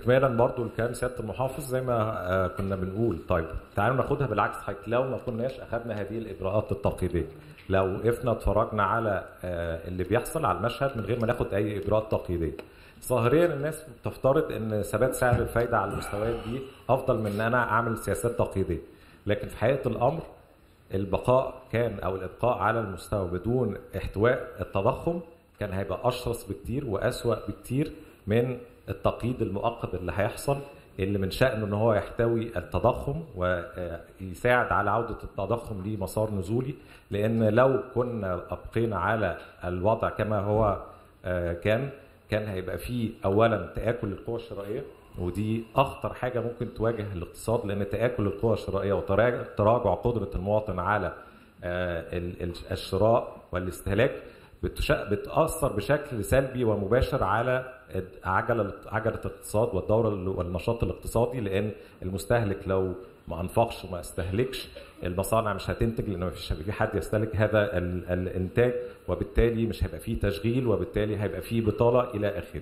واكمالا برضو لكلام سياده المحافظ زي ما آه، كنا بنقول طيب تعالوا ناخدها بالعكس حضرتك لو ما كناش اخذنا هذه الاجراءات التقييديه لو وقفنا اتفرجنا على آه، اللي بيحصل على المشهد من غير ما ناخد اي اجراءات تقييديه ظاهريا الناس بتفترض ان ثبات سعر الفايده على المستويات دي افضل من ان انا اعمل سياسات تقييديه لكن في حقيقه الامر البقاء كان او الابقاء على المستوى بدون احتواء التضخم كان هيبقى اشرس بكتير واسوا بكتير من التقييد المؤقت اللي هيحصل اللي من شأنه ان هو يحتوي التضخم ويساعد على عودة التضخم لمسار نزولي لان لو كنا ابقينا على الوضع كما هو آه، كان كان هيبقى فيه اولا تآكل القوى الشرائية ودي اخطر حاجة ممكن تواجه الاقتصاد لان تآكل القوى الشرائية وتراجع قدرة المواطن على آه، ال- ال- الشراء والاستهلاك بتش- بتأثر بشكل سلبي ومباشر على عجلة عجلة الاقتصاد والدورة ال- والنشاط الاقتصادي لأن المستهلك لو ما أنفقش وما استهلكش المصانع مش هتنتج لأن مفيش هيبقى في حد يستهلك هذا ال- الإنتاج وبالتالي مش هيبقى فيه تشغيل وبالتالي هيبقى فيه بطالة إلى آخره.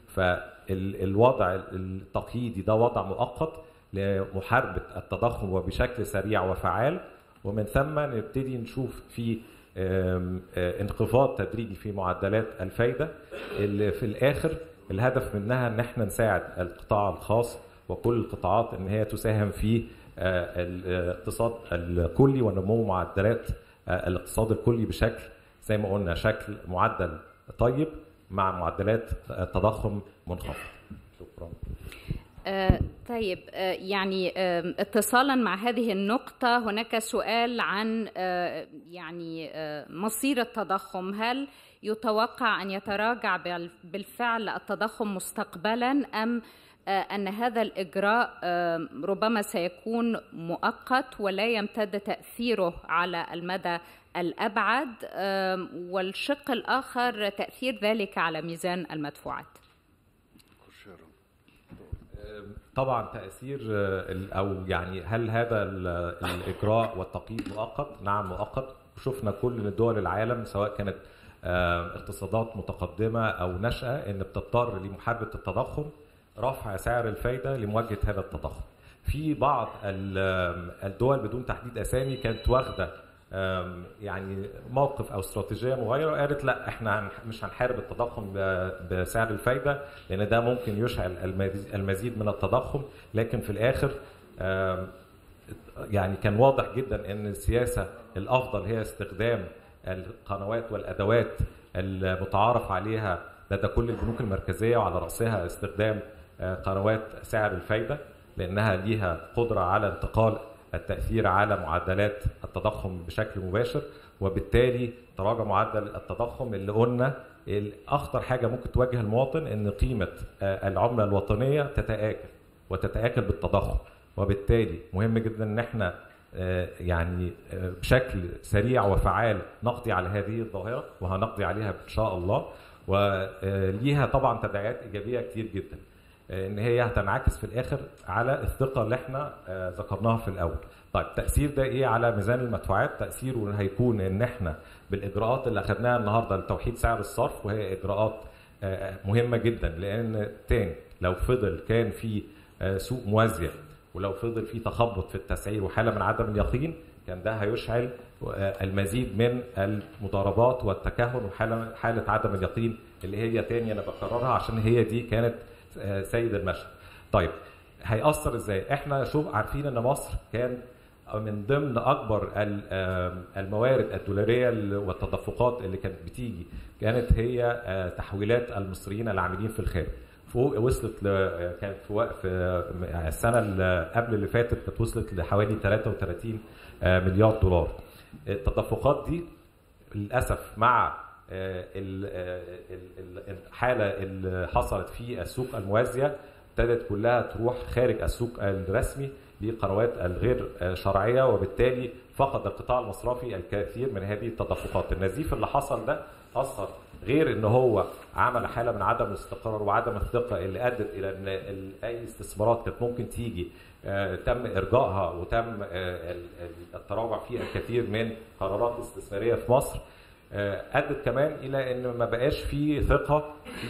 فالوضع التقييدي ده وضع مؤقت لمحاربة التضخم وبشكل سريع وفعال ومن ثم نبتدي نشوف في آم، آه، انخفاض تدريجي في معدلات الفايده اللي في الاخر الهدف منها ان احنا نساعد القطاع الخاص وكل القطاعات ان هي تساهم في آه، الاقتصاد الكلي ونمو معدلات آه، الاقتصاد الكلي بشكل زي ما قلنا شكل معدل طيب مع معدلات آه، تضخم منخفض شكرا آه، طيب آه، يعني آه، اتصالا مع هذه النقطة هناك سؤال عن آه، يعني آه، مصير التضخم هل يتوقع أن يتراجع بال- بالفعل التضخم مستقبلا أم آه، أن هذا الإجراء آه، ربما سيكون مؤقت ولا يمتد تأثيره على المدى الأبعد آه، والشق الآخر تأثير ذلك على ميزان المدفوعات طبعا تاثير آه، ال- او يعني هل هذا ال- الاجراء والتقييد مؤقت؟ نعم مؤقت شفنا كل دول العالم سواء كانت آه، اقتصادات متقدمه او ناشئه ان بتضطر لمحاربه التضخم رفع سعر الفايده لمواجهه هذا التضخم. في بعض ال- الدول بدون تحديد اسامي كانت واخده آم، يعني موقف او استراتيجيه مغايره قالت لا احنا هن- مش هنحارب التضخم ب- بسعر الفايده لان ده ممكن يشعل المزيد- المزيد من التضخم لكن في الاخر آم، يعني كان واضح جدا ان السياسه الافضل هي استخدام القنوات والادوات المتعارف عليها لدى كل البنوك المركزيه وعلى راسها استخدام آه، قنوات سعر الفايده لانها ليها قدره على انتقال التاثير على معدلات التضخم بشكل مباشر وبالتالي تراجع معدل التضخم اللي قلنا اخطر حاجه ممكن تواجه المواطن ان قيمه آه، العمله الوطنيه تتاكل وتتاكل بالتضخم وبالتالي مهم جدا ان احنا آه، يعني آه، بشكل سريع وفعال نقضي على هذه الظاهره وهنقضي عليها ان شاء الله وليها طبعا تداعيات ايجابيه كتير جدا آه، ان هي هتنعكس في الاخر على الثقه اللي احنا آه، ذكرناها في الاول. طيب تاثير ده ايه على ميزان المدفوعات؟ تاثيره هيكون ان احنا بالاجراءات اللي اخذناها النهارده لتوحيد سعر الصرف وهي اجراءات آه، مهمه جدا لان تاني لو فضل كان في آه، سوق موازيه ولو فضل في تخبط في التسعير وحاله من عدم اليقين كان ده هيشعل آه، المزيد من المضاربات والتكهن وحاله حاله عدم اليقين اللي هي تاني انا بكررها عشان هي دي كانت آه، سيد المشهد. طيب هيأثر ازاي؟ احنا شوف عارفين ان مصر كان من ضمن اكبر ال- آم، الموارد الدولاريه ال- والتدفقات اللي كانت بتيجي كانت هي آه، تحويلات المصريين العاملين في الخارج. فوق وصلت ل... كانت في وقت في السنه اللي قبل اللي فاتت كانت وصلت لحوالي 33 آه، مليار دولار. التدفقات دي للاسف مع آه، ال- آه، ال- ال- الحاله اللي حصلت في السوق الموازيه ابتدت كلها تروح خارج السوق الرسمي لقنوات الغير آه، شرعيه وبالتالي فقد القطاع المصرفي الكثير من هذه التدفقات، النزيف اللي حصل ده اثر غير ان هو عمل حاله من عدم الاستقرار وعدم الثقه اللي ادت الى ان ال- اي استثمارات كانت ممكن تيجي آه، تم ارجائها وتم آه، ال- ال- التراجع في الكثير من قرارات استثماريه في مصر آه، ادت كمان الى ان ما بقاش في ثقه في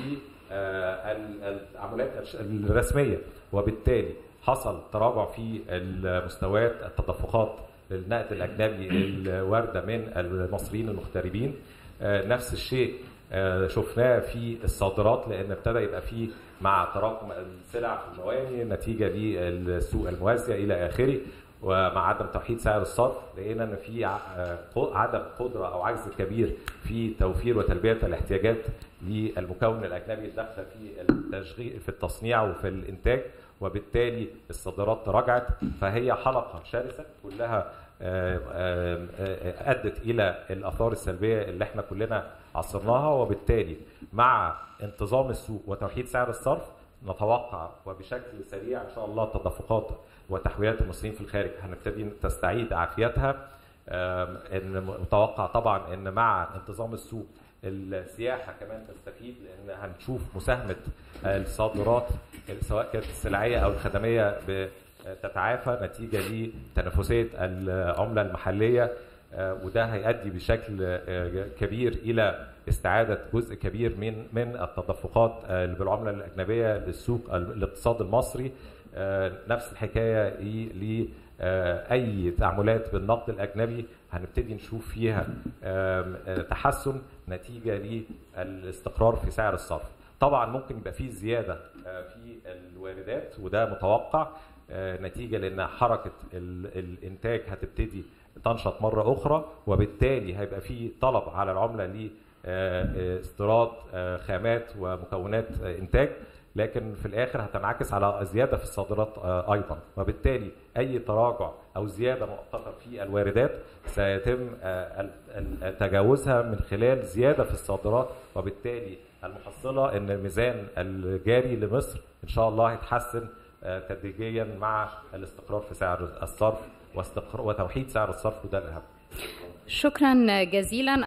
العمليات الرسميه وبالتالي حصل تراجع في المستويات التدفقات للنقد الاجنبي الوارده من المصريين المغتربين نفس الشيء شفناه في الصادرات لان ابتدى يبقى فيه مع تراكم السلع في المواني نتيجه للسوق الموازيه الى اخره ومع عدم توحيد سعر الصرف لقينا ان في عدم قدره او عجز كبير في توفير وتلبيه الاحتياجات للمكون الاجنبي الداخل في التشغيل في التصنيع وفي الانتاج وبالتالي الصادرات تراجعت فهي حلقه شرسه كلها ادت الى الاثار السلبيه اللي احنا كلنا عصرناها وبالتالي مع انتظام السوق وتوحيد سعر الصرف نتوقع وبشكل سريع ان شاء الله التدفقات وتحويلات المصريين في الخارج هنبتدي تستعيد عافيتها ان متوقع طبعا ان مع انتظام السوق السياحه كمان تستفيد لان هنشوف مساهمه الصادرات سواء كانت السلعيه او الخدميه تتعافى نتيجه لتنافسيه العمله المحليه وده هيؤدي بشكل كبير الى استعاده جزء كبير من من التدفقات بالعمله الاجنبيه للسوق الاقتصاد المصري نفس الحكايه لاي تعاملات بالنقد الاجنبي هنبتدي نشوف فيها تحسن نتيجه للاستقرار في سعر الصرف طبعا ممكن يبقى فيه زياده في الواردات وده متوقع نتيجه لان حركه الانتاج هتبتدي تنشط مره اخرى وبالتالي هيبقى في طلب على العمله لاستيراد خامات ومكونات انتاج لكن في الاخر هتنعكس على زياده في الصادرات ايضا وبالتالي اي تراجع او زياده مؤقته في الواردات سيتم تجاوزها من خلال زياده في الصادرات وبالتالي المحصله ان الميزان الجاري لمصر ان شاء الله هيتحسن تدريجيا مع الاستقرار في سعر الصرف وتوحيد سعر الصرف وده الاهم شكرا جزيلا